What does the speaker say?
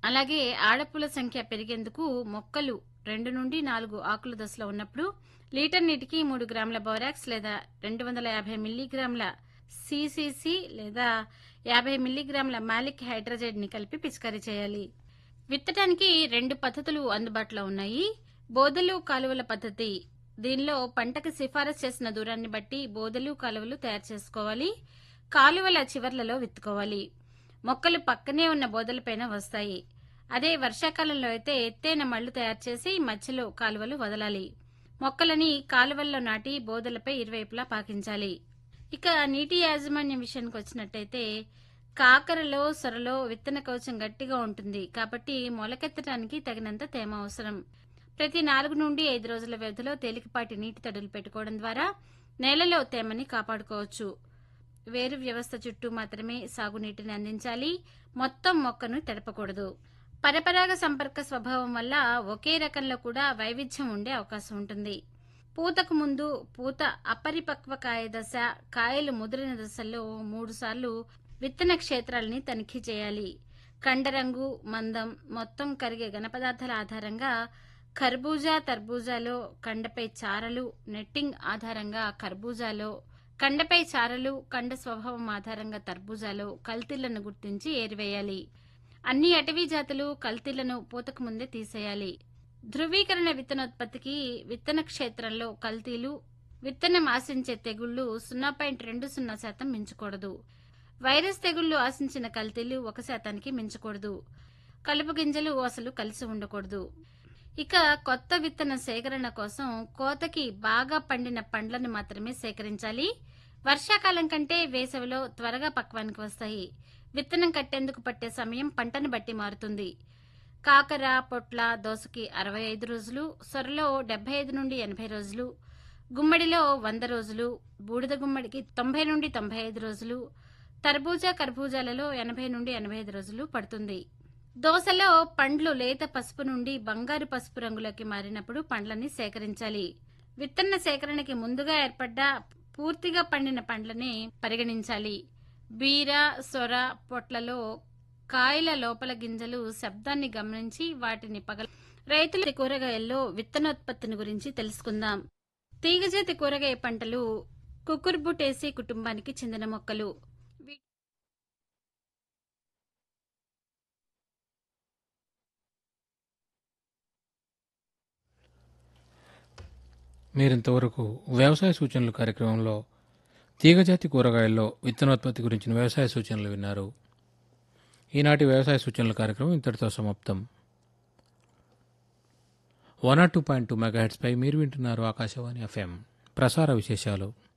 అలాగే ఆడపూల సంఖ్య పెరిగేందుకు మొక్కలు రెండు నుండి నాలుగు ఆకుల దశలో ఉన్నప్పుడు లీటర్ నీటికి మూడు గ్రాముల బోరాక్స్ లేదా రెండు వందల యాభై మిల్లీగ్రాముల సిసిసి లేదా యాభై మిల్లీగ్రాముల మాలిక్ హైడ్రజైడ్ ని కలిపి పిచికారీ చేయాలి విత్తడానికి రెండు పద్ధతులు అందుబాటులో ఉన్నాయి బోదలు కాలువల పద్ధతి దీనిలో పంటకు సిఫారసు చేసిన దూరాన్ని బట్టి బోదలు కాలువలు తయారు చేసుకోవాలి కాలువల చివర్లలో విత్తుకోవాలి మొక్కలు పక్కనే ఉన్న బోదలపైన వస్తాయి అదే వర్షాకాలంలో అయితే ఎత్తైన మళ్లు తయారు చేసి మధ్యలో కాలువలు వదలాలి మొక్కలని కాలువల్లో నాటి బోదలపై ఇరువైపులా పాకించాలి ఇక నీటి యాజమాన్యం విషయానికి వచ్చినట్టయితే కాకరలో సొరలో విత్తన కవచం గట్టిగా ఉంటుంది కాబట్టి మొలకెత్తడానికి తగినంత తేమ అవసరం ప్రతి నాలుగు నుండి ఐదు రోజుల వ్యవధిలో తేలికపాటి నీటి తడులు పెట్టుకోవడం ద్వారా నేలలో తేమని కాపాడుకోవచ్చు వేరు వ్యవస్థ చుట్టూ మాత్రమే సాగునీటిని అందించాలి మొత్తం మొక్కను తడపకూడదు పరపరాగ సంపర్క స్వభావం వల్ల ఒకే రకంలో కూడా వైవిధ్యం ఉండే అవకాశం ఉంటుంది పూతకు ముందు పూత అపరిపక్వ కాయ దశ కాయలు ముదిరిన దశల్లో మూడు సార్లు విత్తన క్షేత్రాలని తనిఖీ చేయాలి కండరంగు మందం మొత్తం కరిగే ఘనపదార్థాల ఆధారంగా ఖర్బూజా తర్బూజాలో కండపై చారలు నెట్టింగ్ ఆధారంగా ఖర్బూజాలో కండపై చారలు కండ స్వభావం ఆధారంగా తర్బూజాలో కల్తీలను గుర్తించి ఏరివేయాలి అన్ని అటవీ జాతులు కల్తీలను పూతకు ముందే తీసేయాలి ధృవీకరణ విత్తనోత్పత్తికి విత్తన క్షేత్రంలో కల్తీలు విత్తనం ఆశించే తెగుళ్లు సున్నా పాయింట్ రెండు సున్నా శాతం మించకూడదు వైరస్ తెగుళ్లు ఆశించిన కల్తీలు ఒక శాతానికి మించకూడదు కలుపు గింజలు అసలు కలిసి ఉండకూడదు ఇక కొత్త విత్తన సేకరణ కోసం కోతకి బాగా పండిన పండ్లను మాత్రమే సేకరించాలి వర్షాకాలం కంటే వేసవిలో త్వరగా పక్వానికి వస్తాయి విత్తనం కట్టేందుకు పట్టే సమయం పంటను బట్టి మారుతుంది కాకర పొట్ల దోసకి అరవై ఐదు రోజులు సొరలో డెబ్బై ఐదు నుండి ఎనభై రోజులు గుమ్మడిలో వంద రోజులు బూడిద గుమ్మడికి తొంభై నుండి తొంభై ఐదు రోజులు తర్బూజా కర్బూజాలలో ఎనభై నుండి ఎనభై ఐదు రోజులు పడుతుంది దోసలో పండ్లు లేత పసుపు నుండి బంగారు పసుపు రంగులోకి మారినప్పుడు పండ్లని సేకరించాలి విత్తన సేకరణకి ముందుగా ఏర్పడ్డ పూర్తిగా పండిన పండ్లని పరిగణించాలి బీర సొర పొట్లలో కాయల లోపల గింజలు శబ్దాన్ని గమనించి వాటిని పగల రైతుల కూరగాయల్లో విత్తనోత్పత్తిని గురించి తెలుసుకుందాం తీగజాతి కూరగాయ పంటలు కుకుర్బుటేసి కుటుంబానికి చెందిన మొక్కలు వీ- మీరింతవరకు వ్యవసాయ సూచనలు కార్యక్రమంలో తీగజాతి కూరగాయల్లో విత్తనోత్పత్తి గురించిన వ్యవసాయ సూచనలు విన్నారు ఈనాటి వ్యవసాయ సూచనల కార్యక్రమం ఇంతటితో సమాప్తం one R two point two మెగాహెట్స్పై మీరు వింటున్నారు ఆకాశవాణి ఎఫ్ఎం ప్రసార విశేషాలు